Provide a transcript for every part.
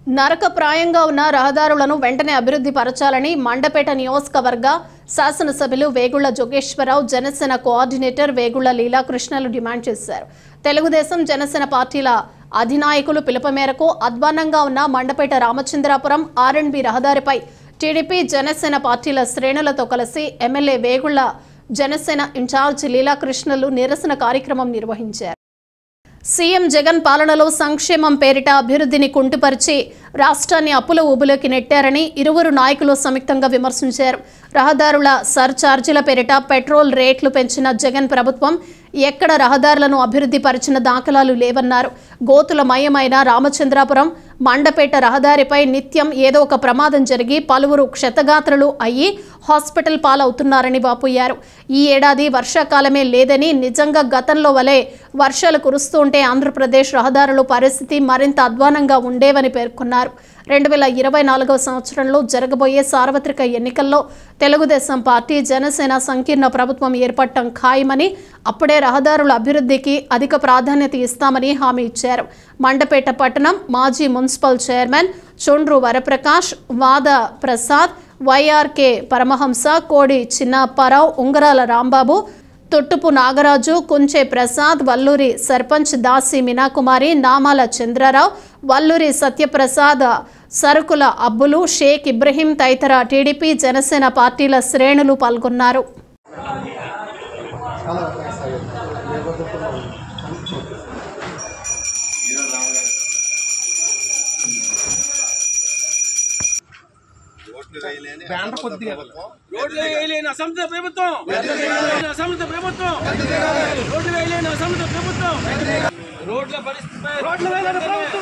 నరకప్రాయంగా ఉన్న రహదారులను వెంటనే అభివృద్ధి పరచాలని మండపేట నియోజకవర్గ శాసనసభ్యులు వేగుళ్ల జోగేశ్వరరావు జనసేన కోఆర్డినేటర్ వేగుళ్ల లీలాకృష్ణలు డిమాండ్ చేశారు తెలుగుదేశం జనసేన పార్టీల అధినాయకులు పిలుపు మేరకు అధ్వాన్నంగా ఉన్న మండపేట రామచంద్రాపురం ఆర్ఎండ్బి రహదారిపై టీడీపీ జనసేన పార్టీల శ్రేణులతో కలిసి ఎమ్మెల్యే వేగుళ్ల జనసేన ఇన్ఛార్జ్ లీలాకృష్ణలు నిరసన కార్యక్రమం నిర్వహించారు సీఎం జగన్ పాలనలో సంక్షేమం పేరిట అభివృద్ధిని కుంటుపరిచి రాష్ట్రాన్ని అప్పుల ఊబులోకి నెట్టారని ఇరువురు నాయకులు సంయుక్తంగా విమర్శించారు రహదారుల సర్ఛార్జీల పేరిట పెట్రోల్ రేట్లు పెంచిన జగన్ ప్రభుత్వం ఎక్కడ రహదారులను అభివృద్ధి పరిచిన దాఖలాలు లేవన్నారు గోతుల మయమైన రామచంద్రాపురం మండపేట రహదారిపై నిత్యం ఏదో ఒక ప్రమాదం జరిగి పలువురు క్షతగాత్రులు అయ్యి హాస్పిటల్ పాలవుతున్నారని వాపోయారు ఈ ఏడాది వర్షాకాలమే లేదని నిజంగా గతంలో వలె వర్షాలు కురుస్తుంటే ఆంధ్రప్రదేశ్ రహదారుల పరిస్థితి మరింత అధ్వానంగా ఉండేవని పేర్కొన్నారు రెండు వేల ఇరవై నాలుగవ సంవత్సరంలో జరగబోయే సార్వత్రిక ఎన్నికల్లో తెలుగుదేశం పార్టీ జనసేన సంకీర్ణ ప్రభుత్వం ఏర్పడటం ఖాయమని అప్పుడే రహదారుల అభివృద్ధికి అధిక ప్రాధాన్యత ఇస్తామని హామీ ఇచ్చారు మండపేట పట్టణం మాజీ మున్సిపల్ చైర్మన్ చొండ్రు వరప్రకాష్ వాద ప్రసాద్ వైఆర్కే పరమహంస కోడి చిన్నప్పారావు ఉంగరాల రాంబాబు తొట్టుపు నాగరాజు కుంచే ప్రసాద్ వల్లూరి సర్పంచ్ దాసి మీనాకుమారి నామాల చంద్రరావు వల్లూరి సత్యప్రసాద్ సరుకుల అబ్బులు షేక్ ఇబ్రహీం తదితర టీడీపీ జనసేన పార్టీల శ్రేణులు పాల్గొన్నారు రోడ్లు వేయలేని అసమర్థ ప్రభుత్వం అసమర్థ ప్రభుత్వం రోడ్లు వేయలేని అసమర్థ ప్రభుత్వం రోడ్ల పరిస్థితిపై రోడ్లు వేయలేని ప్రభుత్వం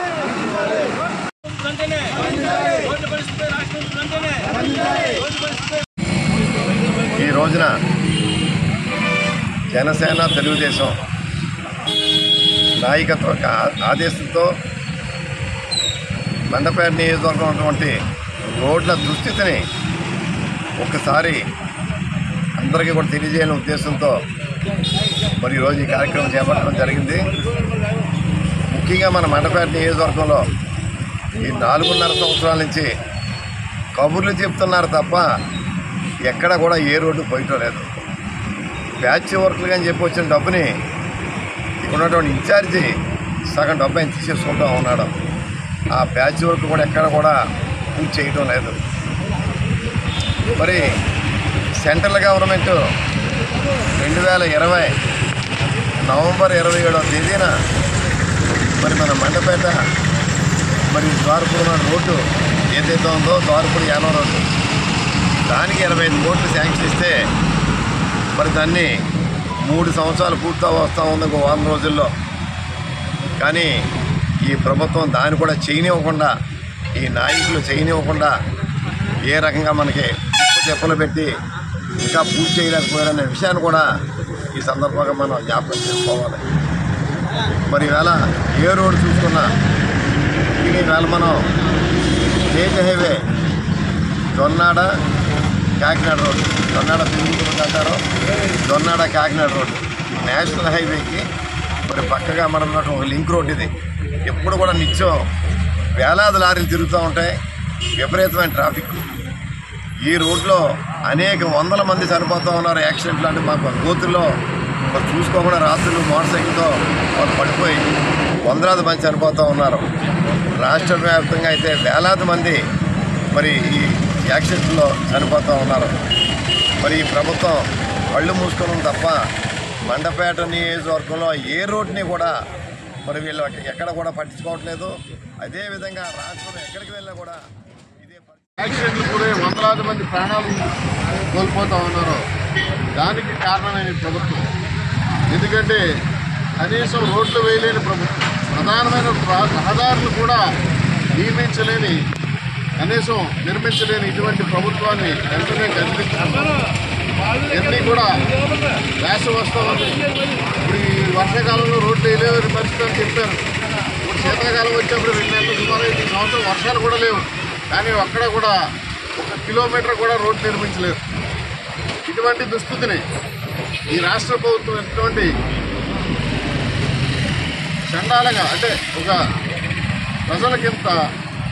వెంటనే రోడ్ల పరిస్థితిపై రాష్ట్రం వెంటనే రోడ్ల పరిస్థితిపై ఈ రోజున జనసేన తెలుగుదేశం నాయకత్వ ఆ- ఆదేశంతో మండపేట నియోజకవర్గం ఉన్నటువంటి రోడ్ల దుస్థితిని ఒక్కసారి అందరికీ కూడా తెలియజేయాలనే ఉద్దేశంతో మరి ఈరోజు ఈ కార్యక్రమం చేపట్టడం జరిగింది ముఖ్యంగా మన మండపేట నియోజకవర్గంలో ఈ నాలుగున్నర సంవత్సరాల నుంచి కబుర్లు చెప్తున్నారు తప్ప ఎక్కడ కూడా ఏ రోడ్డు పోయటం లేదు ప్యాచ్ వర్క్లు కానీ చెప్పి వచ్చిన డబ్బుని ఇక్కడ ఉన్నటువంటి ఇన్ఛార్జి సగం డబ్బు ఆయన తీసేసుకుంటూ ఉన్నాడు ఆ ప్యాచ్ వర్క్ కూడా ఎక్కడ కూడా పూర్తి చేయటం లేదు మరి సెంట్రల్ గవర్నమెంట్ రెండు వేల ఇరవై నవంబర్ ఇరవై ఏడవ తేదీన మరి మన మండపేట మరి ద్వారపురం రోడ్డు ఏదైతే ఉందో ద్వారపురం యానో రోడ్డు దానికి ఇరవై ఐదు కోట్లు శాంక్షన్ ఇస్తే మరి దాన్ని మూడు సంవత్సరాలు పూర్తి వస్తూ ఉంది ఒక వారం రోజుల్లో కానీ ఈ ప్రభుత్వం దాన్ని కూడా చేయనివ్వకుండా ఈ నాయకులు చేయనివ్వకుండా ఏ రకంగా మనకి ఉప్పు చెప్పులు పెట్టి ఇంకా పూర్తి చేయలేకపోయారనే విషయాన్ని కూడా ఈ సందర్భంగా మనం జ్ఞాపకం చేసుకోవాలి మరి ఈవేళ ఏ రోడ్డు చూసుకున్నా ఈవేళ మనం state highway Donnada Kakinada road Donnada పెరుగుతుంది అంటారు దొన్నాడ కాకినాడ రోడ్డు ఈ నేషనల్ హైవేకి మరి పక్కగా మనం ఉన్నటువంటి ఒక లింక్ రోడ్ ఇది ఎప్పుడు కూడా నిత్యం వేలాది లారీలు తిరుగుతూ ఉంటాయి విపరీతమైన ట్రాఫిక్ ఈ రోడ్లో అనేక వందల మంది చనిపోతూ ఉన్నారు యాక్సిడెంట్లు అంటే మాకు గోతుల్లో మరి చూసుకోకుండా రాత్రులు మోటార్ సైకిల్తో వాళ్ళు పడిపోయి వందలాది మంది చనిపోతూ ఉన్నారు రాష్ట్ర వ్యాప్తంగా అయితే వేలాది మంది మరి ఈ యాక్సిడెంట్లో చనిపోతూ ఉన్నారు మరి ఈ ప్రభుత్వం కళ్ళు మూసుకోవడం తప్ప మండపేట నియోజకవర్గంలో ఏ రోడ్ని కూడా మరి వీళ్ళు ఎక్కడ కూడా పట్టించుకోవట్లేదు అదేవిధంగా రాష్ట్రం ఎక్కడికి వెళ్ళినా కూడా ఇదే పరిస్థితి. యాక్సిడెంట్లు కూడా వందలాది మంది ప్రాణాలు కోల్పోతా ఉన్నారు దానికి కారణమైన ఈ ప్రభుత్వం ఎందుకంటే కనీసం రోడ్లు వేయలేని ప్రభుత్వం ప్రధానమైన రా- రహదారులు కూడా నియమించలేని కనీసం నిర్మించలేని ఇటువంటి ప్రభుత్వాన్ని వెంటనే కల్పించారు ఇవన్నీ కూడా వేసవి వస్తూ ఉంది ఇప్పుడు ఈ వర్షాకాలంలో రోడ్లు వేయలేని పరిస్థితి అని చెప్పారు ఇప్పుడు శీతాకాలం వచ్చేప్పుడు రెండు నెలలు సుమారు ఈ సంవత్సరం వర్షాలు కూడా లేవు కానీ అక్కడ కూడా ఒక కిలోమీటర్ కూడా రోడ్డు నిర్మించలేదు ఇటువంటి దుస్థితిని ఈ రాష్ట్ర ప్రభుత్వం ఎటువంటి చండాలంగా అంటే ఒక ప్రజలకింత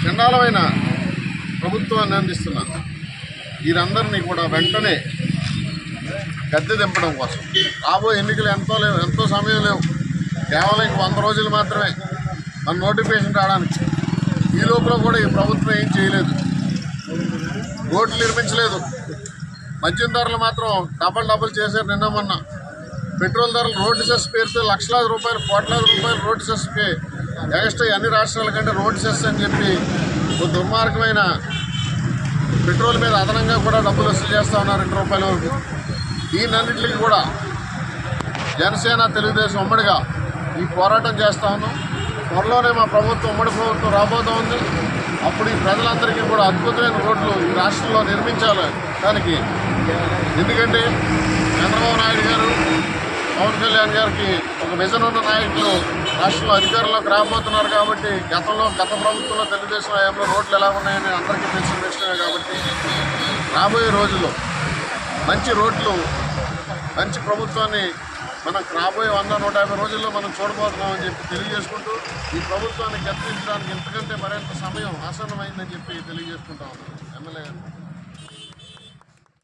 చండాలమైన ప్రభుత్వాన్ని అందిస్తున్న వీరందరినీ కూడా వెంటనే గద్దె దింపడం కోసం రాబోయే ఎన్నికలు ఎంతో లేవు ఎంతో సమయం లేవు కేవలం ఇంక వంద రోజులు మాత్రమే మన నోటిఫికేషన్ రావడానికి ఈ లోపల కూడా ఈ ప్రభుత్వం ఏం చేయలేదు రోడ్లు నిర్మించలేదు మద్యం ధరలు మాత్రం డబల్ డబల్ చేశారు నిన్న మొన్న పెట్రోల్ ధరలు రోడ్డు సెస్ పేరుతో లక్షలాది రూపాయలు కోట్లాది రూపాయలు రోడ్డు సెస్ పే ఎక్స్ట్రా అన్ని రాష్ట్రాల కంటే రోడ్డు సెస్ అని చెప్పి ఒక దుర్మార్గమైన పెట్రోల్ మీద అదనంగా కూడా డబ్బులు వసూలు చేస్తూ ఉన్నారు రెండు రూపాయల వరకు దీనన్నింటికి కూడా జనసేన తెలుగుదేశం ఉమ్మడిగా ఈ పోరాటం చేస్తా ఉన్నాం త్వరలోనే మా ప్రభుత్వం ఉమ్మడి ప్రభుత్వం రాబోతూ ఉంది అప్పుడు ఈ ప్రజలందరికీ కూడా అద్భుతమైన రోడ్లు ఈ రాష్ట్రంలో నిర్మించాలి దానికి ఎందుకంటే చంద్రబాబు నాయుడు గారు పవన్ కళ్యాణ్ గారికి ఒక విజన్ ఉన్న నాయకులు రాష్ట్రంలో అధికారంలోకి రాబోతున్నారు కాబట్టి గతంలో గత ప్రభుత్వంలో తెలుగుదేశం హయాంలో రోడ్లు ఎలా ఉన్నాయని అందరికీ తెలిసిన విషయమే కాబట్టి రాబోయే రోజుల్లో మంచి రోడ్లు మంచి ప్రభుత్వాన్ని మనం రాబోయే వంద నూట యాభై రోజుల్లో మనం చూడబోతున్నామని చెప్పి తెలియజేసుకుంటూ ఈ ప్రభుత్వాన్ని గెలిపించడానికి ఇంతకంటే మరింత సమయం ఆసన్నమైందని చెప్పి తెలియజేసుకుంటా ఉన్నాం ఎమ్మెల్యే గారు